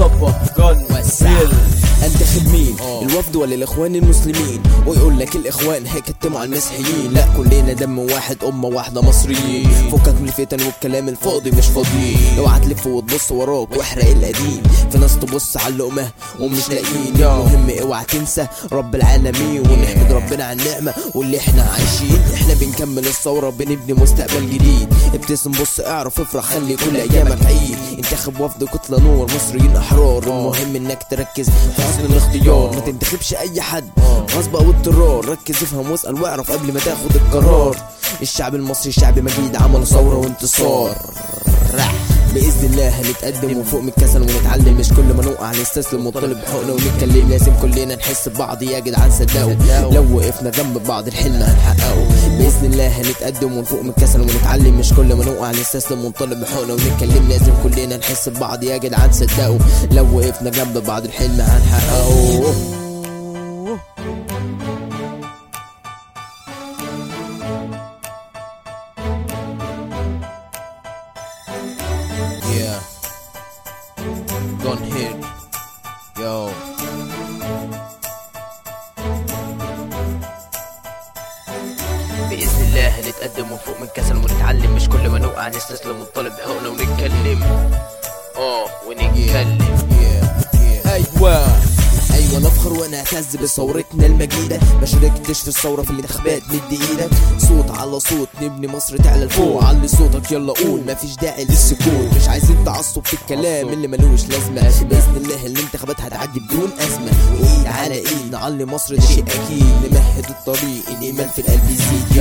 بابا جون وسع انتخب مين آه. الوفد ولا الاخوان المسلمين ويقول لك الاخوان هيكتموا على المسيحيين لا كلنا دم واحد امه واحده مصريين فكك من الفتن والكلام الفاضي مش فاضيين اوعى تلف وتبص وراك واحرق القديم في ناس تبص على اللقمه ومش لاقيين المهم اوعى تنسى رب العالمين ونحمد ربنا على النعمه واللي احنا عايشين احنا بنكمل الثوره بنبني مستقبل جديد ابتسم بص اعرف افرح خلي كل ايامك عيد انتخب وفد كتله نور مصريين احرار المهم انك تركز في حسن الاختيار ما تنتخبش اي حد غصب او اضطرار ركز افهم واسال واعرف قبل ما تاخد القرار الشعب المصري شعب مجيد عمل ثوره وانتصار بإذن الله هنتقدم وفوق من الكسل ونتعلم مش كل ما نقع نستسلم ونطلب حقوقنا ونتكلم لازم كلنا نحس ببعض يا جدعان صدقوا لو وقفنا جنب بعض الحلم هنحققه بإذن الله هنتقدم ونفوق من الكسل ونتعلم مش كل ما نقع نستسلم ونطلب حقوقنا ونتكلم لازم كلنا نحس ببعض يا جدعان صدقوا لو وقفنا جنب بعض الحلم هنحققه Yeah. Gone hit. Yo. بإذن الله هنتقدم ونفوق من كسل ونتعلم مش كل ما نوقع نستسلم ونطالب بحقوقنا ونتكلم اه ونتكلم ايوه ايوه نفخر ونعتز بثورتنا المجيدة ما شاركتش في الثورة في الانتخابات مد ايدك صوت على صوت نبني مصر تعلى لفوق علي صوتك يلا قول مفيش داعي للسكوت مش عايزين تعصب في الكلام اللي ملوش لازمة بإذن الله الانتخابات هتعدي بدون أزمة وإيد على إيد نعلي مصر ده شيء أكيد نمهد الطريق الإيمان في القلب يزيد